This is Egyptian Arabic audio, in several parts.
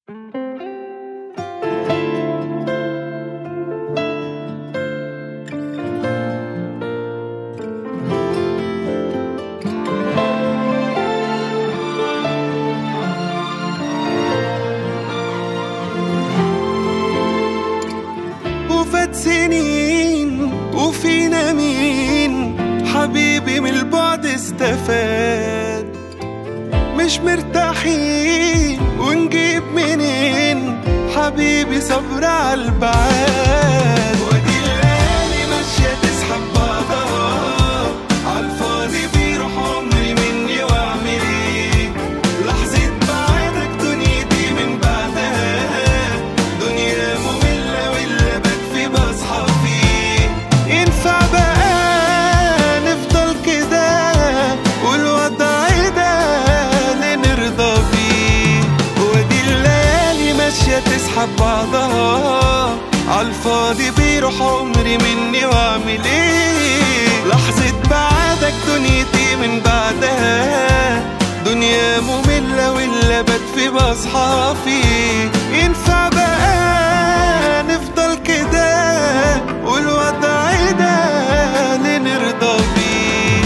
وفات سنين وفينا مين حبيبي من البعد استفاد مش مرتاحين ونجيب منين حبيبي صبر على البعاد ودي الليالي ماشية تسحب بعضها عالفاضي بيروح عمري مني واعمل ايه لحظة بعدك دنيتي من بعدها دنيا مملة واللي بكفي بصحى فيه ينفع بقى نفضل كده والوضع ده نرضى بيه ودي الليالي ماشية تسحب بعضها عالفاضي بيروح عمري مني واعمل ايه لحظة بعدك دنيتي من بعدها دنيا مملة واللي بكفي بصحى فيه ينفع بقى نفضل كده والوضع ده نرضى بيه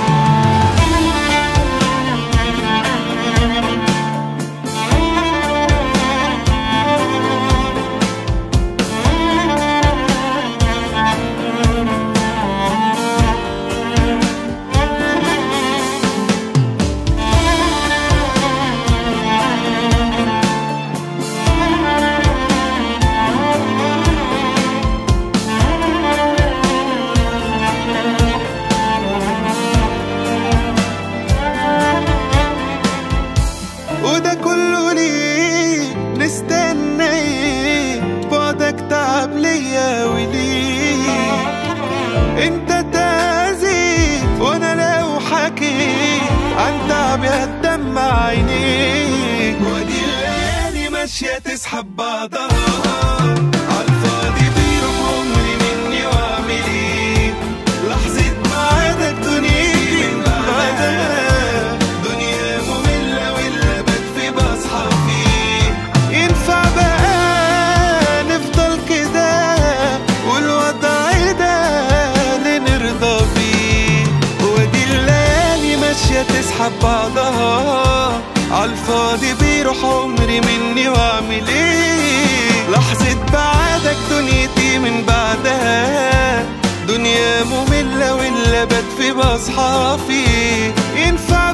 وده كله ليه نستنى ايه بعدك تعب ليا وليه انت تأذي وانا لو حكيت عن تعبي هتدمع عينيك ودي الليالي ماشية تسحب بعضها عالفاضي بيروح عمري مني واعمل ايه لحظة بعدك دنيتي من بعدها دنيا مملة واللي بكفي بصحى فيه ينفع بقى نفضل كده والوضع ده نرضى بيه ودي الليالي ماشية تسحب بعضها عالفاضي بيروح عمري مني واعمل ايه لحظة بعدك دنيتي من بعدها دنيا مملة واللي بكفي بصحى فيه ينفع